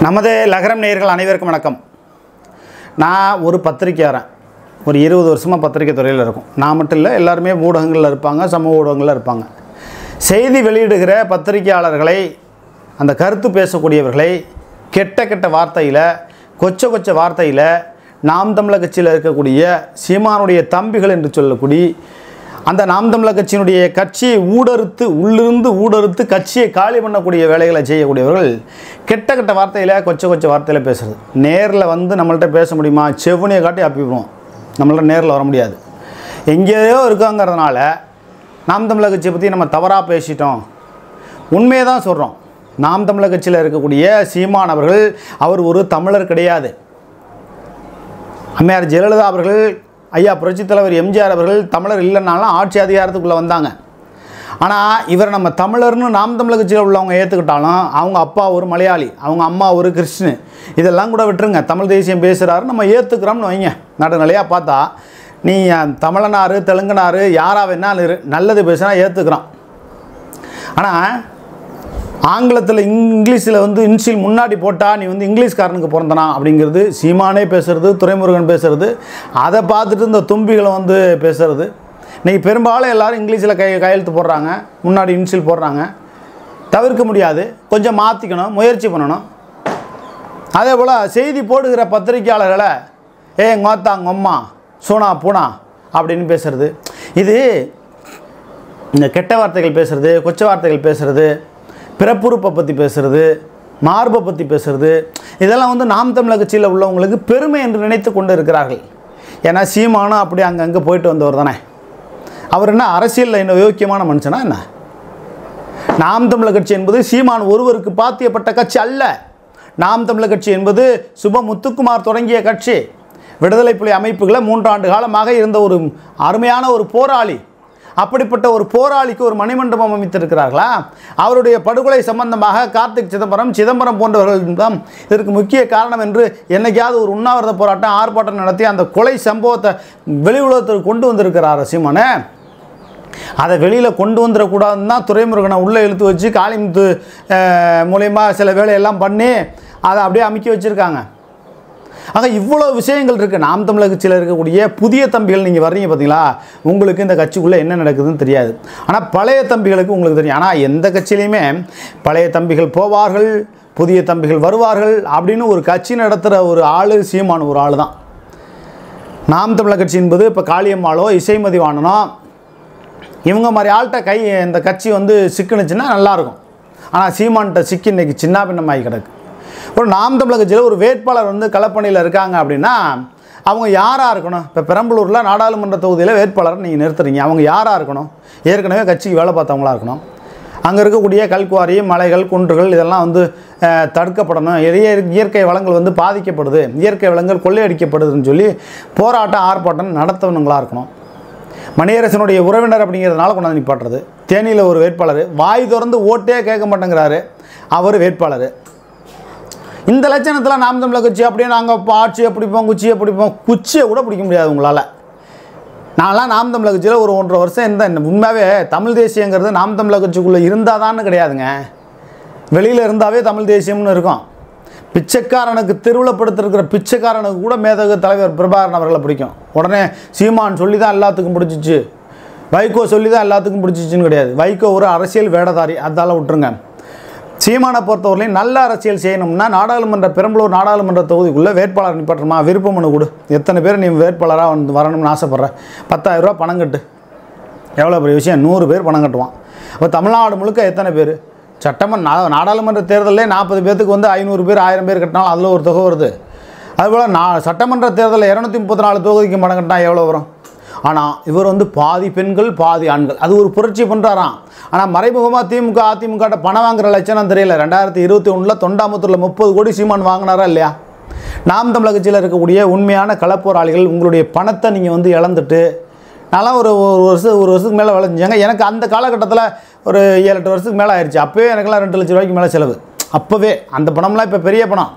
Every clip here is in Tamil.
நமது லகரம் நேயர்கள் அனைவருக்கும் வணக்கம் நான் ஒரு பத்திரிக்கையாரன் ஒரு இருபது வருஷமாக பத்திரிக்கை துறையில் இருக்கும் நான் மட்டும் இல்லை எல்லாருமே ஊடகங்களில் இருப்பாங்க சமூக ஊடகங்களில் இருப்பாங்க செய்தி வெளியிடுகிற பத்திரிக்கையாளர்களை அந்த கருத்து பேசக்கூடியவர்களை கெட்ட கெட்ட வார்த்தையில் கொச்ச கொச்ச வார்த்தையில் நாம் தமிழர் கட்சியில் இருக்கக்கூடிய சீமானுடைய தம்பிகள் என்று சொல்லக்கூடிய அந்த நாம் தமிழர் கட்சியினுடைய கட்சியை ஊடறுத்து உள்ளிருந்து ஊடறுத்து கட்சியை காலி பண்ணக்கூடிய வேலைகளை செய்யக்கூடியவர்கள் கெட்ட கெட்ட வார்த்தையில் கொச்ச கொச்ச வார்த்தையில் பேசுறது நேரில் வந்து நம்மள்ட்ட பேச முடியுமா செவ்வனியை காட்டி அப்பிடுவோம் நம்மள்ட்ட நேரில் வர முடியாது எங்கேயோ இருக்காங்கிறதுனால நாம் தமிழர் கட்சியை பற்றி நம்ம தவறாக பேசிட்டோம் உண்மையை தான் சொல்கிறோம் நாம் தமிழர் கட்சியில் இருக்கக்கூடிய சீமான் அவர்கள் அவர் ஒரு தமிழர் கிடையாது அம்மையார் ஜெயலலிதா அவர்கள் ஐயா புரட்சித் தலைவர் எம்ஜிஆர் அவர்கள் தமிழர் இல்லைனாலும் ஆட்சி அதிகாரத்துக்குள்ளே வந்தாங்க ஆனால் இவர் நம்ம தமிழர்னு நாம் தமிழர் கட்சியில் உள்ளவங்க ஏற்றுக்கிட்டாலும் அவங்க அப்பா ஒரு மலையாளி அவங்க அம்மா ஒரு கிறிஸ்டினு இதெல்லாம் கூட விட்டுருங்க தமிழ் தேசியம் பேசுகிறாரு நம்ம ஏற்றுக்கிறோம்னு வைங்க நடுநிலையாக பார்த்தா நீ தமிழனாரு தெலுங்குனாரு யாரா வேணாலும் இரு நல்லது பேசுனா ஏற்றுக்கிறான் ஆனால் ஆங்கிலத்தில் இங்கிலீஷில் வந்து இன்சில் முன்னாடி போட்டால் நீ வந்து இங்கிலீஷ்காரனுக்கு பிறந்தனா அப்படிங்கிறது சீமானே பேசுகிறது துரைமுருகன் பேசுகிறது அதை பார்த்துட்டு இந்த தும்பிகளை வந்து பேசுகிறது இன்றைக்கி பெரும்பாலும் எல்லாரும் இங்கிலீஷில் கை கையெழுத்து போடுறாங்க முன்னாடி இன்சில் போடுறாங்க தவிர்க்க முடியாது கொஞ்சம் மாற்றிக்கணும் முயற்சி பண்ணணும் அதே போல் செய்தி போடுகிற பத்திரிக்கையாளர்களை ஏ ngோத்தா ngொம்மா சூனா பூனா அப்படின்னு பேசுறது இது இந்த கெட்ட வார்த்தைகள் பேசுகிறது கொச்ச வார்த்தைகள் பேசுகிறது பிறப்புறுப்பை பற்றி பேசுகிறது மார்பை பற்றி பேசுகிறது இதெல்லாம் வந்து நாம் தமிழர் கட்சியில் உள்ளவங்களுக்கு பெருமை என்று நினைத்து கொண்டு இருக்கிறார்கள் ஏன்னா சீமானும் அப்படி அங்கங்கே போயிட்டு வந்தவர் தானே அவர் என்ன அரசியலில் என்ன யோக்கியமான மனுஷனா என்ன நாம் தமிழர் கட்சி என்பது சீமான் ஒருவருக்கு பாத்தியப்பட்ட கட்சி அல்ல நாம் தமிழர் கட்சி என்பது சுப முத்துக்குமார் தொடங்கிய கட்சி விடுதலை புலி அமைப்புகளை மூன்றாண்டு காலமாக இருந்த ஒரு அருமையான ஒரு போராளி அப்படிப்பட்ட ஒரு போராளிக்கு ஒரு மணிமண்டபம் அமைத்திருக்கிறார்களா அவருடைய படுகொலை சம்பந்தமாக கார்த்திக் சிதம்பரம் சிதம்பரம் போன்றவர்கள் தான் இதற்கு முக்கிய காரணம் என்று என்னைக்காவது ஒரு உண்ணாவிரத போராட்டம் ஆர்ப்பாட்டம் நடத்தி அந்த கொலை சம்பவத்தை வெளி உலகத்திற்கு கொண்டு வந்திருக்கிறார் சீமானே அதை வெளியில் கொண்டு வந்துடக்கூடாதுன்னு தான் துறைமுருகனை உள்ளே இழுத்து வச்சு காளிமுத்து அஹ், மூலயமா சில வேலையெல்லாம் பண்ணி அதை அப்படியே அமுக்கி வச்சுருக்காங்க ஆக இவ்வளோ விஷயங்கள் இருக்குது நாம் தமிழர் கட்சியில் இருக்கக்கூடிய புதிய தம்பிகள் நீங்கள் வர்றீங்க பார்த்தீங்களா உங்களுக்கு இந்த கட்சிக்குள்ளே என்ன நடக்குதுன்னு தெரியாது ஆனால் பழைய தம்பிகளுக்கு உங்களுக்கு தெரியும் ஆனால் எந்த கட்சியிலையுமே பழைய தம்பிகள் போவார்கள் புதிய தம்பிகள் வருவார்கள் அப்படின்னு ஒரு கட்சி நடத்துகிற ஒரு ஆள் சீமான ஒரு ஆள் தான் நாம் தமிழர் கட்சி என்பது இப்போ காளியம்மாளோ இசைமதி வாணனோ இவங்க மாதிரி ஆள்கிட்ட கை இந்த கட்சி வந்து சிக்குனுச்சுன்னா நல்லாயிருக்கும் ஆனால் சீமான்கிட்ட சிக்கி இன்னைக்கு சின்ன பின்னமாகி கிடக்கு ஒரு நாம் தமிழர் கட்சியில் ஒரு வேட்பாளர் வந்து களப்பணியில் இருக்காங்க அப்படின்னா அவங்க யாராக இருக்கணும் இப்போ பெரம்பலூரில் நாடாளுமன்ற தொகுதியில் வேட்பாளர் நீங்கள் நிறுத்துறீங்க அவங்க யாராக இருக்கணும் ஏற்கனவே கட்சிக்கு வேலை பார்த்தவங்களா இருக்கணும் அங்கே இருக்கக்கூடிய கல்குவாரி மலைகள் குன்றுகள் இதெல்லாம் வந்து அஹ், தடுக்கப்படணும் நிறைய இயற்கை வளங்கள் வந்து பாதிக்கப்படுது இயற்கை வளங்கள் கொள்ளையடிக்கப்படுதுன்னு சொல்லி போராட்டம் ஆர்ப்பாட்டம் நடத்தவனுங்களா இருக்கணும் மணியரசனுடைய உறவினர் அப்படிங்கிறதுனால கொண்டாந்து நிப்பாட்டுறது தேனியில் ஒரு வேட்பாளர் வாய் திறந்து ஓட்டே கேட்க மாட்டேங்கிறாரு அவர் வேட்பாளர் இந்த லட்சணத்தில் நாம் தமிழர் கட்சி அப்படியே நாங்கள் ஆட்சியை பிடிப்போம் குச்சியை பிடிப்போம் குச்சியை கூட பிடிக்க முடியாது உங்களால் நான்லாம் நாம் தமிழர் கட்சியில் ஒரு ஒன்றரை வருஷம் இருந்தேன் உண்மையாகவே தமிழ் தேசியங்கிறது நாம் தமிழர் கட்சிக்குள்ளே இருந்தால் தான்னு கிடையாதுங்க வெளியில் இருந்தாவே தமிழ் தேசியம்னு இருக்கும் பிச்சைக்காரனுக்கு திருவிழப்படுத்திருக்கிற பிச்சைக்காரனுக்கு கூட மேதகு தலைவர் பிரபாகரன் அவர்களை பிடிக்கும் உடனே சீமான் சொல்லி தான் எல்லாத்துக்கும் பிடிச்சிச்சு வைகோ சொல்லி தான் எல்லாத்துக்கும் பிடிச்சிச்சுன்னு கிடையாது வைகோ ஒரு அரசியல் வேடதாரி அதால விட்டுருங்க சீமானை பொறுத்தவரையிலையும் நல்ல அரசியல் செய்யணும்னா நாடாளுமன்ற பெரம்பலூர் நாடாளுமன்ற தொகுதிக்குள்ளே வேட்பாளர் நிப்பாட்டுமா விருப்ப மனு கொடு எத்தனை பேர் நீ வேட்பாளராக வந்து வரணும்னு ஆசைப்பட்ற பத்தாயிரம் ரூபா பணம் கட்டு எவ்வளோ பெரிய விஷயம் நூறு பேர் பணம் கட்டுவான் அப்போ தமிழ்நாடு முழுக்க எத்தனை பேர் சட்டமன்ற நா நாடாளுமன்ற தேர்தலே நாற்பது பேர்த்துக்கு வந்து ஐநூறு பேர் ஆயிரம் பேர் கட்டினாலும் அதில் ஒரு தொகை வருது அதுபோல் நான் சட்டமன்ற தேர்தலில் இரநூத்தி முப்பத்தி நாலு தொகுதிக்கு பணம் கட்டினா எவ்வளோ வரும் ஆனால் இவர் வந்து பாதி பெண்கள் பாதி ஆண்கள் அது ஒரு புரட்சி பண்ணுறாராம் ஆனால் மறைமுகமாக திமுக அதிமுக பணம் வாங்குற லட்சணம் தெரியல ரெண்டாயிரத்தி இருபத்தி ஒன்றில் தொண்டாமுத்தூரில் முப்பது கோடி சீமான் வாங்கினாரா இல்லையா நாம் தமிழக கட்சியில் இருக்கக்கூடிய உண்மையான களப்போராளிகள் உங்களுடைய பணத்தை நீங்கள் வந்து இழந்துட்டு நான்லாம் ஒரு ஒரு வருஷம் ஒரு வருஷத்துக்கு மேலே வேலை செஞ்சாங்க எனக்கு அந்த காலகட்டத்தில் ஒரு ஏழு எட்டு வருஷத்துக்கு மேலே ஆயிடுச்சு அப்போவே எனக்கெல்லாம் ரெண்டு லட்ச ரூபாய்க்கு மேலே செலவு அப்போவே அந்த பணம்லாம் இப்போ பெரிய பணம்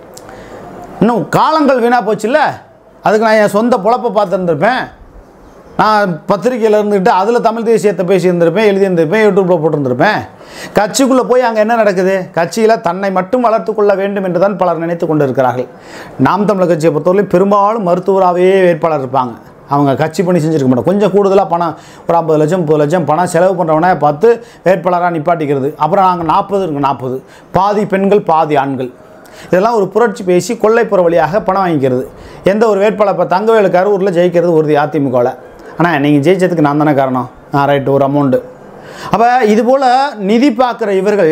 இன்னும் காலங்கள் வீணாக போச்சுல்ல அதுக்கு நான் என் சொந்த பொழப்பை பார்த்துருந்துருப்பேன் நான் பத்திரிக்கையில் இருந்துக்கிட்டு அதில் தமிழ் தேசியத்தை பேசியிருந்திருப்பேன் எழுதியிருந்திருப்பேன் யூடியூப்பில் போட்டிருந்திருப்பேன் கட்சிக்குள்ளே போய் அங்கே என்ன நடக்குது கட்சியில் தன்னை மட்டும் வளர்த்து கொள்ள வேண்டும் என்று தான் பலர் நினைத்து கொண்டு இருக்கிறார்கள் நாம் தமிழர் கட்சியை பொறுத்தவரையிலும் பெரும்பாலும் மருத்துவராகவே வேட்பாளர் இருப்பாங்க அவங்க கட்சி பணி செஞ்சுருக்க மாட்டாங்க கொஞ்சம் கூடுதலாக பணம் ஒரு ஐம்பது லட்சம் முப்பது லட்சம் பணம் செலவு பண்ணுறவனே பார்த்து வேட்பாளராக நிப்பாட்டிக்கிறது அப்புறம் நாங்கள் நாற்பது இருக்கு நாற்பது பாதி பெண்கள் பாதி ஆண்கள் இதெல்லாம் ஒரு புரட்சி பேசி கொள்ளைப்புற வழியாக பணம் வாங்கிக்கிறது எந்த ஒரு வேட்பாளர் இப்போ தங்கவேலு கரூரில் ஜெயிக்கிறது உறுதி அதிமுகவில் ஆனால் நீங்கள் ஜெயிச்சதுக்கு நான் தானே காரணம் ஆ ரைட்டு ஒரு அமௌண்ட்டு அப்போ இதுபோல் நிதி பார்க்குற இவர்கள்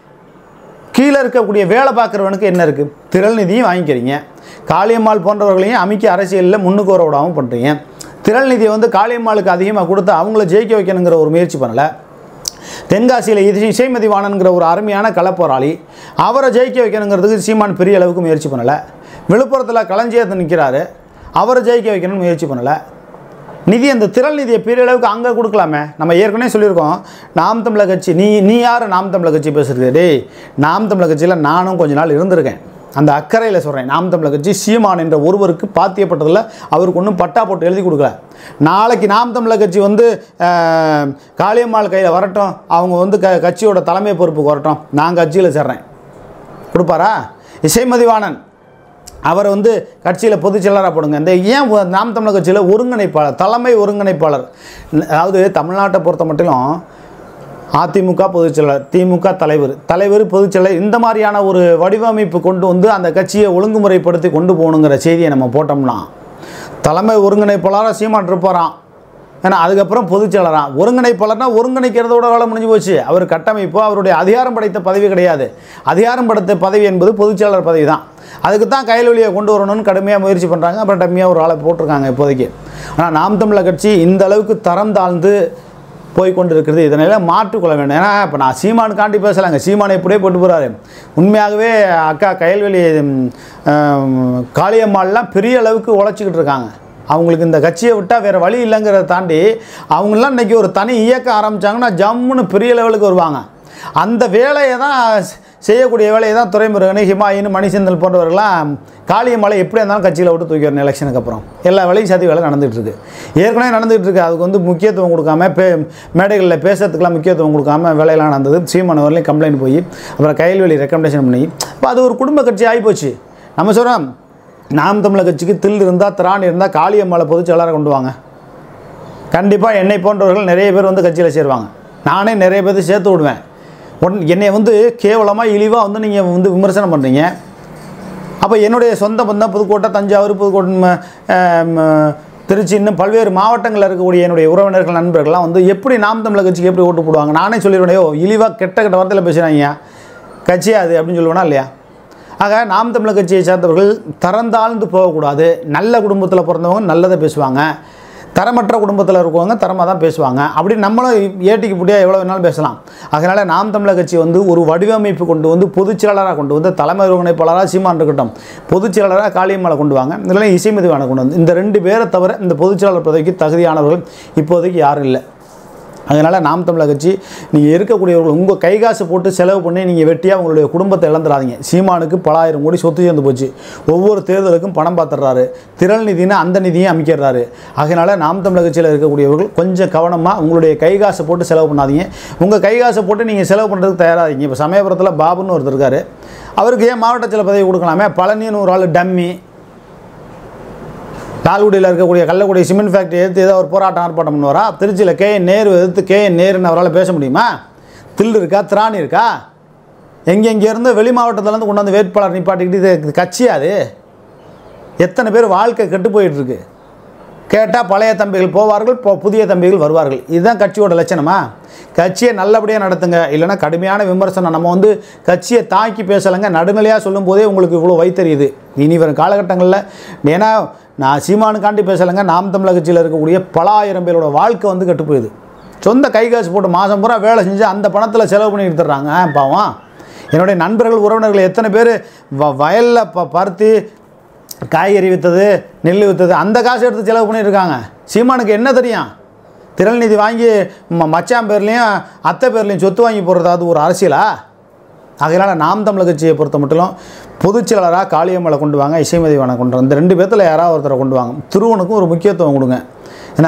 கீழே இருக்கக்கூடிய வேலை பார்க்குறவனுக்கு என்ன இருக்குது திரள் நிதியும் வாங்கிக்கிறீங்க காளியம்மாள் போன்றவர்களையும் அமைக்க அரசியலில் முன்னுக்கு வர விடாமல் பண்ணுறீங்க திரள் நிதியை வந்து காளியம்மாளுக்கு அதிகமாக கொடுத்து அவங்கள ஜெயிக்க வைக்கணுங்கிற ஒரு முயற்சி பண்ணலை தென்காசியில் இது இசைமதி வாணன்கிற ஒரு அருமையான களப்போராளி அவரை ஜெயிக்க வைக்கணுங்கிறதுக்கு சீமான் பெரிய அளவுக்கு முயற்சி பண்ணலை விழுப்புரத்தில் களஞ்சியத்தை நிற்கிறாரு அவரை ஜெயிக்க வைக்கணும்னு முயற்சி பண்ணலை நிதி அந்த திரள் நிதியை பெரிய அளவுக்கு அங்கே கொடுக்கலாமே நம்ம ஏற்கனவே சொல்லியிருக்கோம் நாம் தமிழர் கட்சி நீ நீ யார் நாம் தமிழர் கட்சி பேசுறது டேய் நாம் தமிழர் கட்சியில் நானும் கொஞ்ச நாள் இருந்திருக்கேன் அந்த அக்கறையில் சொல்கிறேன் நாம் தமிழர் கட்சி சீமான் என்ற ஒருவருக்கு பாத்தியப்பட்டதில் அவருக்கு ஒன்றும் பட்டா போட்டு எழுதி கொடுக்கல நாளைக்கு நாம் தமிழர் கட்சி வந்து அஹ், காளியம்மாள் கையில் வரட்டும் அவங்க வந்து க கட்சியோட தலைமை பொறுப்புக்கு வரட்டும் நான் கட்சியில் சேர்றேன் கொடுப்பாரா இசைமதிவாணன் அவர் வந்து கட்சியில் பொதுச் செயலராக போடுங்க இந்த ஏன் ஒ- நாம் தமிழர் கட்சியில் ஒருங்கிணைப்பாளர் தலைமை ஒருங்கிணைப்பாளர் ந- அதாவது தமிழ்நாட்டை பொறுத்த மட்டிலும் அதிமுக பொதுச் செயலர் திமுக தலைவர் தலைவர் பொதுச் செயலர் இந்த மாதிரியான ஒரு வடிவமைப்பு கொண்டு வந்து அந்த கட்சியை ஒழுங்குமுறைப்படுத்தி கொண்டு போகணுங்கிற செய்தியை நம்ம போட்டோம்னா தலைமை ஒருங்கிணைப்பாளராக சீமான் இருப்பாராம் ஏன்னா அதுக்கப்புறம் பொதுச் செயலராக ஒருங்கிணைப்பாளர்னா ஒருங்கிணைக்கிறதோட வேலை முடிஞ்சு போச்சு அவர் கட்டமைப்பு அவருடைய அதிகாரம் படைத்த பதவி கிடையாது அதிகாரம் படைத்த பதவி என்பது பொதுச் செயலர் பதவி தான் அதுக்கு தான் கையொலியை கொண்டு வரணும்னு கடுமையாக முயற்சி பண்ணுறாங்க அப்புறம் டம்மியாக ஒரு ஆளை போட்டிருக்காங்க இப்போதைக்கு ஆனால் நாம் தமிழர் கட்சி இந்த அளவுக்கு தரம் தாழ்ந்து போய் கொண்டு இருக்கிறது இதனால் மாற்றிக்கொள்ள வேண்டும் ஏன்னா இப்போ நான் சீமானுக்காண்டி பேசலாங்க சீமானை எப்படியே போட்டு போகிறாரு உண்மையாகவே அக்கா கயல்வெளி ம், ஆம், காளியம்மாள்லாம் பெரிய அளவுக்கு உழைச்சிக்கிட்டு இருக்காங்க அவங்களுக்கு இந்த கட்சியை விட்டால் வேறு வழி இல்லைங்கிறத தாண்டி அவங்களாம் இன்றைக்கி ஒரு தனி இயக்கம் ஆரம்பித்தாங்கன்னா ஜம்முன்னு பெரிய லெவலுக்கு வருவாங்க அந்த வேலையை தான் செ- செய்யக்கூடிய வேலையை தான் துறைமுருகன் ஹிமாயின் மணிசெந்தல் போன்றவர்கள்லாம் காளியம்மாளை எப்படி இருந்தாலும் கட்சியில் விட்டு தூக்கி வரணும் எலெக்ஷனுக்கு அப்புறம் எல்லா வேலையும் சதி வேலை நடந்துகிட்டு இருக்கு ஏற்கனவே நடந்துகிட்டு இருக்கு அதுக்கு வந்து முக்கியத்துவம் கொடுக்காம பே மேடைகளில் பேசுறதுக்கெல்லாம் முக்கியத்துவம் கொடுக்காம வேலையெல்லாம் நடந்தது சீமான் வரலையும் கம்ப்ளைண்ட் போய் அப்புறம் கைல்வெளி ரெக்கமெண்டேஷன் பண்ணி இப்போ அது ஒரு குடும்ப கட்சி ஆகிப்போச்சு நம்ம சொல்கிறோம் நாம் தமிழர் கட்சிக்கு தில் இருந்தால் திராணி இருந்தால் காளியம்மாளை பொதுச் செயலாளரை கொண்டு வாங்க கண்டிப்பாக என்னை போன்றவர்கள் நிறைய பேர் வந்து கட்சியில் சேருவாங்க நானே நிறைய பேர் சேர்த்து விடுவேன் உன் என்னை வந்து கேவலமாக இழிவாக வந்து நீங்கள் வந்து விமர்சனம் பண்ணுறீங்க அப்போ என்னுடைய சொந்த பந்தம் புதுக்கோட்டை தஞ்சாவூர் புதுக்கோட்டை ம, ஆம், திருச்சி இன்னும் பல்வேறு மாவட்டங்களில் இருக்கக்கூடிய என்னுடைய உறவினர்கள் நண்பர்கள்லாம் வந்து எப்படி நாம் தமிழர் கட்சிக்கு எப்படி ஓட்டு போடுவாங்க நானே சொல்லிடுவேன் ஓ இழிவாக கெட்ட கெட்ட வார்த்தையில் பேசுகிறாங்க கட்சியா அது அப்படின்னு சொல்லுவேனா இல்லையா ஆக நாம் தமிழர் கட்சியை சேர்ந்தவர்கள் தரந்தாழ்ந்து போகக்கூடாது நல்ல குடும்பத்தில் பிறந்தவங்க நல்லதை பேசுவாங்க தரமற்ற குடும்பத்தில் இருக்கவங்க தரமாக தான் பேசுவாங்க அப்படி நம்மளும் ஏட்டிக்கு புட்டியாக எவ்வளோ வேணாலும் பேசலாம் அதனால் நாம் தமிழர் கட்சி வந்து ஒரு வடிவமைப்பு கொண்டு வந்து பொதுச் செயலாளராக கொண்டு வந்து தலைமை ஒருங்கிணைப்பாளராக சீமான் இருக்கட்டும் பொதுச் செயலாளராக காளியம்மாளை கொண்டு வாங்க இதெல்லாம் இசைமதிவான கொண்டு வந்து இந்த ரெண்டு பேரை தவிர இந்த பொதுச் செயலாளர் பதவிக்கு தகுதியானவர்கள் இப்போதைக்கு யாரும் இல்லை அதனால் நாம் தமிழர் கட்சி நீங்கள் இருக்கக்கூடியவர்கள் உங்கள் கை காசு போட்டு செலவு பண்ணி நீங்கள் வெட்டியாக உங்களுடைய குடும்பத்தை இழந்துடாதீங்க சீமானுக்கு பலாயிரம் கோடி சொத்து சேர்ந்து போச்சு ஒவ்வொரு தேர்தலுக்கும் பணம் பார்த்துடுறாரு திரள் நிதினா அந்த நிதியும் அமைக்கிறாரு அதனால் நாம் தமிழர் கட்சியில் இருக்கக்கூடியவர்கள் கொஞ்சம் கவனமாக உங்களுடைய கை காசை போட்டு செலவு பண்ணாதீங்க உங்கள் கை காசை போட்டு நீங்கள் செலவு பண்ணுறதுக்கு தயாராகிங்க இப்போ சமயபுரத்தில் பாபுன்னு ஒருத்தர் இருக்காரு அவருக்கு ஏன் மாவட்ட செயலர் பதவி கொடுக்கலாமே பழனின்னு ஒரு ஆள் டம்மி லால்குடியில் இருக்கக்கூடிய கள்ளக்குடி சிமெண்ட் ஃபேக்ட்ரி எதிர்த்து ஏதோ ஒரு போராட்டம் ஆர்ப்பாட்டம் பண்ணுவாரா திருச்சியில் கே என் நேரு எதிர்த்து கே என் நேருன்னு அவரால் பேச முடியுமா தில் இருக்கா திராணி இருக்கா எங்கெங்கேருந்து வெளி மாவட்டத்துலேருந்து கொண்டாந்து வேட்பாளர் நிப்பாட்டிக்கிட்டு இது இது கட்சியா அது எத்தனை பேர் வாழ்க்கை கெட்டு போயிட்டு இருக்கு கேட்டால் பழைய தம்பிகள் போவார்கள் போ புதிய தம்பிகள் வருவார்கள் இதுதான் கட்சியோட லட்சணமா கட்சியை நல்லபடியாக நடத்துங்க இல்லைன்னா கடுமையான விமர்சனம் நம்ம வந்து கட்சியை தாக்கி பேசலைங்க நடுநிலையாக சொல்லும் போதே உங்களுக்கு இவ்வளோ வைத்தறியுது இனி வரும் காலகட்டங்களில் ஏன்னா நான் சீமானுக்காண்டி பேசலைங்க நாம் தமிழர் கட்சியில் இருக்கக்கூடிய பல ஆயிரம் பேரோட வாழ்க்கை வந்து கெட்டு போகுது சொந்த கை காசு போட்டு மாதம் பூரா வேலை செஞ்சு அந்த பணத்தில் செலவு பண்ணி எடுத்துடுறாங்க பாவம் என்னுடைய நண்பர்கள் உறவினர்கள் எத்தனை பேர் வ வயலில் ப பருத்தி காய்கறி விற்றது நெல் விற்றது அந்த காசு எடுத்து செலவு பண்ணியிருக்காங்க சீமானுக்கு என்ன தெரியும் திரள் நிதி வாங்கி ம மச்சான் பேர்லேயும் அத்தை பேர்லேயும் சொத்து வாங்கி போடுறது அது ஒரு அரசியலா அதனால் நாம் தமிழர் கட்சியை பொறுத்த மட்டும் பொதுச் செயலாளராக காளியம்மலை கொண்டு வாங்க இசைமதிவானை கொண்டு வாங்க இந்த ரெண்டு பேர்த்தில் யாராவது ஒருத்தரை கொண்டு வாங்க திருவனுக்கும் ஒரு முக்கியத்துவம் கொடுங்க ஏன்னா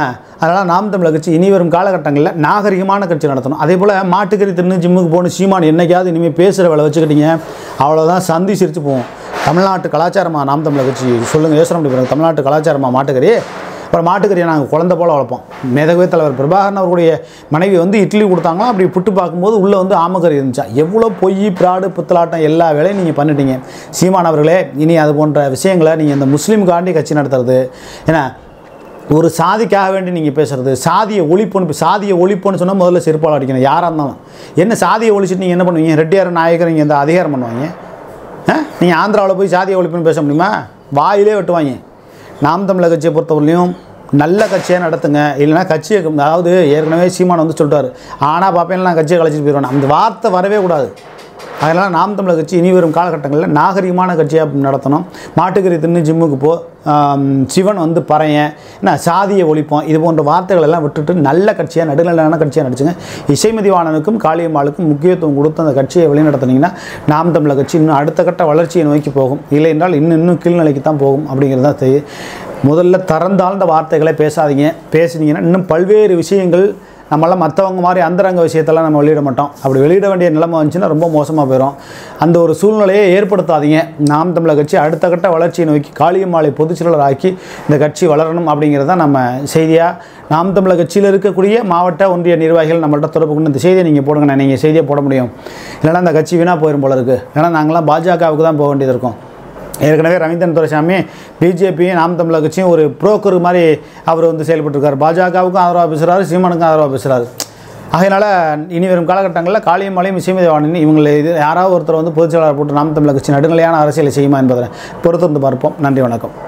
அதனால் நாம் தமிழர் கட்சி இனி வரும் காலகட்டங்களில் நாகரிகமான கட்சி நடத்தணும் அதே போல் மாட்டுக்கறி தின்னு ஜிம்முக்கு போகணும் சீமான் என்னைக்காவது இனிமேல் பேசுகிற வேலை வச்சுக்கிட்டீங்க அவ்வளோதான் சந்தி சிரித்து போவோம் தமிழ்நாட்டு கலாச்சாரமா நாம் தமிழர் கட்சி சொல்லுங்கள் யோசனை பண்ணி பாருங்க தமிழ்நாட்டு கலாச்சாரமா மாட்டுக்கறி அப்புறம் மாட்டுக்கறியை நாங்கள் குழந்தை போல் வளர்ப்போம் மேதகவே தலைவர் பிரபாகரன் அவர்களுடைய மனைவி வந்து இட்லி கொடுத்தாங்களா அப்படி புட்டு பார்க்கும்போது உள்ளே வந்து ஆமக்கறி இருந்துச்சா எவ்வளோ பொய் பிராடு புத்தலாட்டம் எல்லா வேலையும் நீங்கள் பண்ணிட்டீங்க சீமான் அவர்களே இனி அது போன்ற விஷயங்களை நீங்கள் இந்த முஸ்லீமுக்காண்டி கட்சி நடத்துறது ஏன்னா ஒரு சாதிக்காக வேண்டி நீங்கள் பேசுகிறது சாதியை ஒழிப்புன்னு சாதியை ஒழிப்புன்னு சொன்னால் முதல்ல செருப்பால் அடிக்கணும் யாராக இருந்தாலும் என்ன சாதியை ஒழிச்சிட்டு நீங்கள் என்ன பண்ணுவீங்க ரெட்டியார் நாயகர் நீங்கள் இந்த அதிகாரம் பண்ணுவாங்க நீங்கள் ஆந்திராவில் போய் சாதியை ஒழிப்புன்னு பேச முடியுமா வாயிலே வெட்டுவாங்க நாம் தமிழர் கட்சியை பொறுத்தவரையிலையும் நல்ல கட்சியாக நடத்துங்க இல்லைன்னா கட்சியை அதாவது ஏற்கனவே சீமான் வந்து சொல்லிட்டாரு ஆனால் பார்ப்பேன் நான் கட்சியை கழிச்சிட்டு போயிடுவேன் அந்த வார்த்தை வரவே கூடாது அதனால் நாம் தமிழர் கட்சி இனி வரும் காலகட்டங்களில் நாகரிகமான கட்சியாக நடத்தணும் மாட்டுக்கறி தின்னு ஜிம்முக்கு போ ஆம், சிவன் வந்து பறையன் என்ன சாதியை ஒழிப்போம் இது போன்ற வார்த்தைகள் எல்லாம் விட்டுட்டு நல்ல கட்சியாக நடுநிலையான கட்சியாக நடிச்சுங்க இசைமதிவாணனுக்கும் காளியம்மாளுக்கும் முக்கியத்துவம் கொடுத்து அந்த கட்சியை வழிநடத்துனீங்கன்னா நாம் தமிழர் கட்சி இன்னும் அடுத்த கட்ட வளர்ச்சியை நோக்கி போகும் இல்லை என்றால் இன்னும் இன்னும் கீழ்நிலைக்கு தான் போகும் அப்படிங்கிறது தான் தெரியுது முதல்ல திறந்தாழ்ந்த வார்த்தைகளை பேசாதீங்க பேசுனீங்கன்னா இன்னும் பல்வேறு விஷயங்கள் நம்மளாம் மற்றவங்க மாதிரி அந்தரங்க விஷயத்தெல்லாம் நம்ம வெளியிட மாட்டோம் அப்படி வெளியிட வேண்டிய நிலைமை வந்துச்சுன்னா ரொம்ப மோசமாக போயிடும் அந்த ஒரு சூழ்நிலையை ஏற்படுத்தாதீங்க நாம் தமிழர் கட்சி அடுத்த கட்ட வளர்ச்சியை நோக்கி காளியம்மாளை பொதுச்செயலாளர் ஆக்கி இந்த கட்சி வளரணும் அப்படிங்கிறது தான் நம்ம செய்தியாக நாம் தமிழர் கட்சியில் இருக்கக்கூடிய மாவட்ட ஒன்றிய நிர்வாகிகள் நம்மள்ட்ட தொடர்பு கொண்டு இந்த செய்தியை நீங்கள் போடுங்க நீங்கள் செய்தியை போட முடியும் இல்லைன்னா அந்த கட்சி வீணாக போயிடும் போல இருக்குது ஏன்னா நாங்களாம் பாஜகவுக்கு தான் போக வேண்டியது இருக்கும் ஏற்கனவே ரவீந்திரன் துரைசாமி பிஜேபியும் நாம் தமிழர் கட்சியும் ஒரு புரோக்கர் மாதிரி அவர் வந்து செயல்பட்டுருக்காரு பாஜகவுக்கும் ஆதரவாக பேசுகிறாரு சீமானுக்கும் ஆதரவாக பேசுகிறாரு அதனால் இனி வரும் காலகட்டங்களில் காளியம்மாளையும் இசைமதிவாணன் இவங்களை இது யாராவது ஒருத்தர் வந்து பொதுச்செயலாளர் போட்டு நாம் தமிழர் கட்சி நடுநிலையான அரசியலை செய்யுமா என்பதை பொறுத்திருந்து பார்ப்போம் நன்றி வணக்கம்